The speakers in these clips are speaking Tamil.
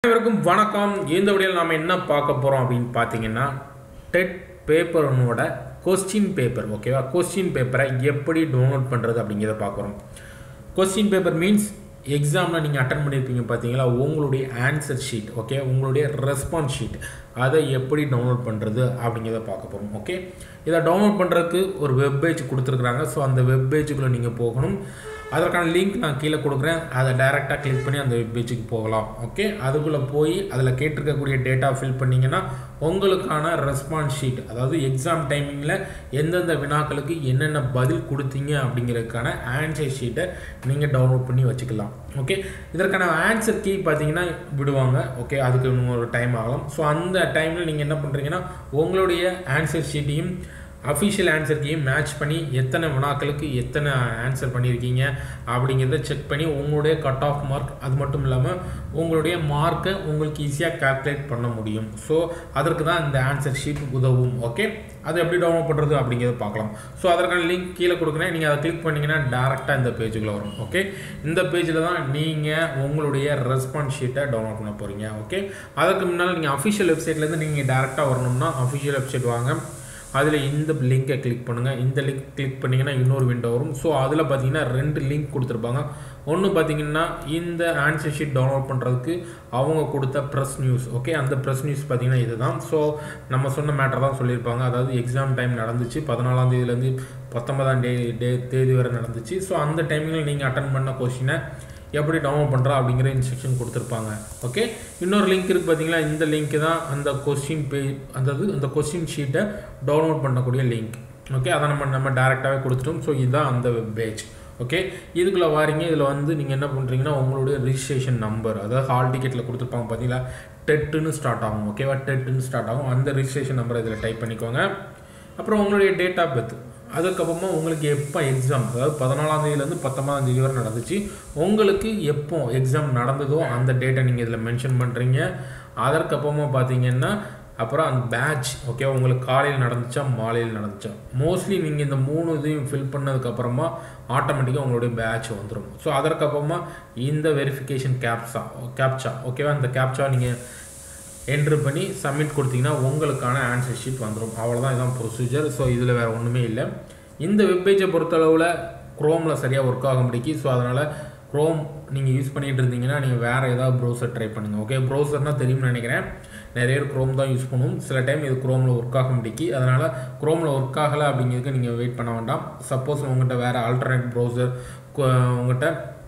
அனைவருக்கும் வணக்கம் இந்த வீடியோவில் நாம் என்ன பார்க்க போகிறோம் அப்படின்னு பார்த்தீங்கன்னா டெட் பேப்பரோட கொஸ்டின் பேப்பர் ஓகேவா கொஸ்டின் பேப்பரை எப்படி டவுன்லோட் பண்ணுறது அப்படிங்கிறத பார்க்குறோம் கொஸ்டின் பேப்பர் மீன்ஸ் எக்ஸாமில் நீங்கள் அட்டன் பண்ணியிருப்பீங்க பார்த்தீங்களா உங்களுடைய ஆன்சர் ஷீட் ஓகே உங்களுடைய ரெஸ்பான்ஸ் ஷீட் அதை எப்படி டவுன்லோட் பண்ணுறது அப்படிங்கிறத பார்க்க போகிறோம் ஓகே இதை டவுன்லோட் பண்ணுறதுக்கு ஒரு வெப் பேஜ் கொடுத்துருக்குறாங்க ஸோ அந்த வெப் பேஜுக்குள்ளே நீங்கள் போகணும் அதற்கான லிங்க் நான் கீழே கொடுக்குறேன் அதை டைரெக்டாக கிளிக் பண்ணி அந்த வெப் பேஜுக்கு போகலாம் ஓகே அதுக்குள்ளே போய் அதில் கேட்டிருக்கக்கூடிய டேட்டா ஃபில் பண்ணிங்கன்னா உங்களுக்கான ரெஸ்பான்ஸ் ஷீட் அதாவது எக்ஸாம் டைமிங்கில் எந்தெந்த வினாக்களுக்கு என்னென்ன பதில் கொடுத்தீங்க அப்படிங்கிறதுக்கான ஆன்சர் ஷீட்டை நீங்கள் டவுன்லோட் பண்ணி வச்சுக்கலாம் ஓகே இதற்கான ஆன்சர் கீ பார்த்தீங்கன்னா விடுவாங்க ஓகே அதுக்கு இன்னும் ஒரு டைம் ஆகலாம் ஸோ அந்த டைமில் நீங்கள் என்ன பண்ணுறீங்கன்னா உங்களுடைய ஆன்சர் ஷீட்டையும் அஃபிஷியல் ஆன்சர்க்கையும் மேட்ச் பண்ணி எத்தனை வினாக்களுக்கு எத்தனை ஆன்சர் பண்ணியிருக்கீங்க அப்படிங்கிறத செக் பண்ணி உங்களுடைய கட் ஆஃப் மார்க் அது மட்டும் இல்லாமல் உங்களுடைய மார்க்கை உங்களுக்கு ஈஸியாக கால்குலேட் பண்ண முடியும் ஸோ அதற்கு தான் இந்த ஆன்சர் ஷீட் உதவும் ஓகே அதை எப்படி டவுன்லோட் பண்ணுறது அப்படிங்கிறத பார்க்கலாம் ஸோ அதற்கான லிங்க் கீழே கொடுக்குறேன் நீங்கள் அதை கிளிக் பண்ணிங்கன்னா டேரெக்டாக இந்த பேஜுக்குள்ளே வரும் ஓகே இந்த பேஜில் தான் நீங்கள் உங்களுடைய ரெஸ்பான்ஸ் ஷீட்டை டவுன்லோட் பண்ண போகிறீங்க ஓகே அதுக்கு முன்னால் நீங்கள் அஃபிஷியல் வெப்சைட்லேருந்து நீங்கள் டேரெக்டாக வரணும்னா அஃபிஷியல் வெப்சைட் வாங்க அதில் இந்த லிங்கை கிளிக் பண்ணுங்கள் இந்த லிங்க் கிளிக் பண்ணிங்கன்னா இன்னொரு விண்டோ வரும் ஸோ அதில் பார்த்தீங்கன்னா ரெண்டு லிங்க் கொடுத்துருப்பாங்க ஒன்று பார்த்தீங்கன்னா இந்த ஆன்சர் ஷீட் டவுன்லோட் பண்ணுறதுக்கு அவங்க கொடுத்த ப்ரெஸ் நியூஸ் ஓகே அந்த ப்ரெஸ் நியூஸ் பார்த்தீங்கன்னா இதுதான் ஸோ நம்ம சொன்ன மேட்டர் தான் சொல்லியிருப்பாங்க அதாவது எக்ஸாம் டைம் நடந்துச்சு பதினாலாம் தேதியிலேருந்து பத்தொன்பதாம் டே டே தேதி வரை நடந்துச்சு ஸோ அந்த டைமில் நீங்கள் அட்டன் பண்ண கொஷினை எப்படி டவுன்லோட் பண்ணுறா அப்படிங்கிற இன்ஸ்ட்ரக்ஷன் கொடுத்துருப்பாங்க ஓகே இன்னொரு லிங்க் இருக்குது பார்த்தீங்களா இந்த லிங்க் தான் அந்த கொஸ்டின் பே அதாவது அந்த கொஸ்டின் ஷீட்டை டவுன்லோட் பண்ணக்கூடிய லிங்க் ஓகே அதை நம்ம நம்ம டேரெக்டாகவே கொடுத்துட்டோம் ஸோ இதுதான் அந்த வெப் பேஜ் ஓகே இதுக்குள்ளே வாரீங்க இதில் வந்து நீங்கள் என்ன பண்ணுறீங்கன்னா உங்களுடைய ரிஜிஸ்ட்ரேஷன் நம்பர் அதாவது ஹால் டிக்கெட்டில் கொடுத்துருப்பாங்க பார்த்தீங்களா டெட்டுன்னு ஸ்டார்ட் ஆகும் ஓகேவா டெட்டுன்னு ஸ்டார்ட் ஆகும் அந்த ரிஜிஸ்ட்ரேஷன் நம்பரை இதில் டைப் பண்ணிக்கோங்க அப்புறம் உங்களுடைய டேட் ஆஃப் பர்த் அதுக்கப்புறமா உங்களுக்கு எப்போ எக்ஸாம் அதாவது பதினாலாம் தேதியிலேருந்து பத்தொன்பதாம் தேதி வரை நடந்துச்சு உங்களுக்கு எப்போ எக்ஸாம் நடந்ததோ அந்த டேட்டை நீங்கள் இதில் மென்ஷன் பண்ணுறீங்க அதற்கப்புறமா பார்த்தீங்கன்னா அப்புறம் அந்த பேட்ச் ஓகே உங்களுக்கு காலையில் நடந்துச்சா மாலையில் நடந்துச்சா மோஸ்ட்லி நீங்கள் இந்த மூணு இதையும் ஃபில் பண்ணதுக்கப்புறமா ஆட்டோமேட்டிக்காக உங்களுடைய பேட்ச் வந்துடும் ஸோ அதற்கப்புறமா இந்த வெரிஃபிகேஷன் கேப்ஸா கேப்சா ஓகேவா இந்த கேப்சா நீங்கள் என்ட்ரு பண்ணி சப்மிட் கொடுத்தீங்கன்னா உங்களுக்கான ஆன்சர் ஷீட் வந்துடும் அவ்வளோதான் இதான் ப்ரொசீஜர் ஸோ இதில் வேறு ஒன்றுமே இல்லை இந்த வெப்பேஜை பொறுத்தளவில் க்ரோமில் சரியாக ஒர்க் ஆக முடிக்கி ஸோ அதனால் க்ரோம் நீங்கள் யூஸ் பண்ணிகிட்டு இருந்தீங்கன்னா நீங்கள் வேறு ஏதாவது ப்ரௌசர் ட்ரை பண்ணுங்கள் ஓகே ப்ரௌசர்னால் தெரியும்னு நினைக்கிறேன் நிறைய பேர் க்ரோம் தான் யூஸ் பண்ணுவோம் சில டைம் இது க்ரோமில் ஒர்க் ஆக முடிக்கி அதனால் க்ரோமில் ஒர்க் ஆகலை அப்படிங்கிறதுக்கு நீங்கள் வெயிட் பண்ண வேண்டாம் சப்போஸ் உங்கள்கிட்ட வேறு ஆல்டர்னேட் ப்ரௌசர் உங்கள்கிட்ட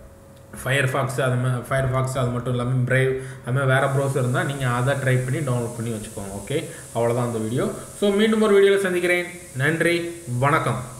ஃபயர் ஃபாக்ஸ் அது மாதிரி ஃபயர் ஃபாக்ஸ் அது மட்டும் இல்லாமல் ப்ரைவ் அது மாதிரி வேறு ப்ரௌசர் இருந்தால் நீங்கள் அதை ட்ரை பண்ணி டவுன்லோட் பண்ணி வச்சுக்கோங்க ஓகே அவ்வளோதான் அந்த வீடியோ ஸோ மீண்டும் ஒரு வீடியோவில் சந்திக்கிறேன் நன்றி வணக்கம்